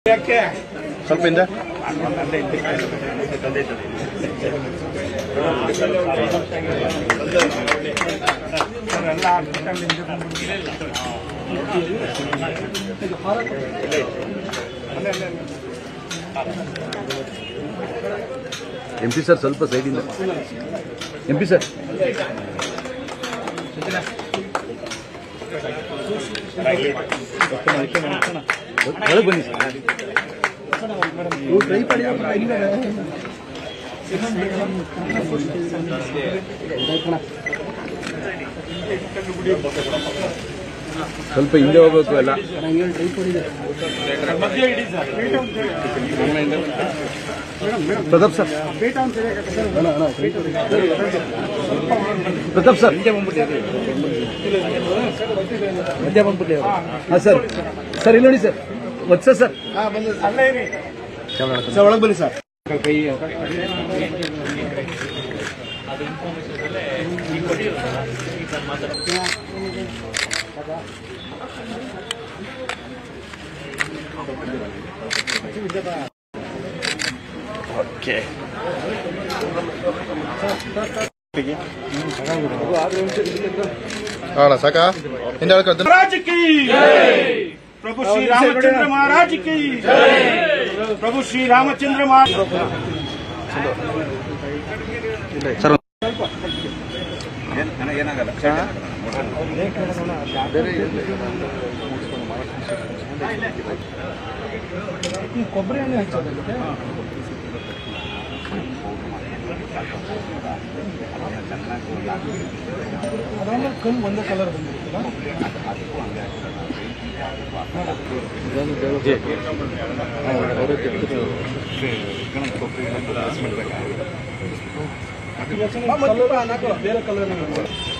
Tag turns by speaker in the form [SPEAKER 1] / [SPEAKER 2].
[SPEAKER 1] ಯಾಕೆ
[SPEAKER 2] ಸ್ವಲ್ಪ ಹಿಂದೆ
[SPEAKER 1] ಎಲ್ಲ ಹಾಸ್ಪಿಟಲ್ ಇಂದ ಬಂದ್ಬಿಟ್ಟಿದೆ. ಅಲ್ಲೇ, ಅಲ್ಲೇ, ಅಲ್ಲೇ.
[SPEAKER 2] ಎಂ ಪಿ ಸರ್ ಸ್ವಲ್ಪ ಸೈಡಿಂದ ಎಂ ಪಿ ಸರ್ ಒಳಗೆ ಬನ್ನಿ ಸರ್ ಸ್ವಲ್ಪ ಹಿಂದೆ ಹೋಗ್ಬೇಕು ಎಲ್ಲ
[SPEAKER 1] ಮಧ್ಯ ಇಡಿ ಸರ್ ಪೀಠ ಒಂದು
[SPEAKER 2] ಪ್ರತಾಪ್ ಸರ್
[SPEAKER 1] ಪೀಠ ಒಂದು
[SPEAKER 2] ಪ್ರತಾಪ್ ಸರ್ ಹಿಂದೆ ಬಂದ್ಬಿಟ್ಟಿದೆ ಮಧ್ಯ ಬಂದ್ಬಿಟ್ಟೆ ಹಾಂ ಸರ್ ಸರ್ ಇಲ್ಲಿ ನೋಡಿ ಸರ್ ವತ್ಸ ಸರ್
[SPEAKER 1] ಅಲ್ಲೇ ಇರಿ
[SPEAKER 2] ಸರ್ ಒಳಗೆ ಬನ್ನಿ ಸರ್ ಓಕೆ
[SPEAKER 3] ಅಣ್ಣ ಸಾಕಾ ಹಿಂದೆ ಹೇಳ್ಕೊಳ್ತೀನಿ
[SPEAKER 1] महाराज की प्रभु श्री रामचंद्र महाराज की प्रभु श्री रामचंद्र महाराज
[SPEAKER 2] ಸರ್
[SPEAKER 1] ಕೊಬ್ಬರಿ ಎಣ್ಣೆ ಹಚ್ಚೋದಕ್ಕೆ ಅದಾದ್ಮೇಲೆ ಕಣ್ಣು ಒಂದೇ ಕಲರ್ ಬಂದಿರ್ತಲ್ಲ ಬೇರೆ ಕಲರ್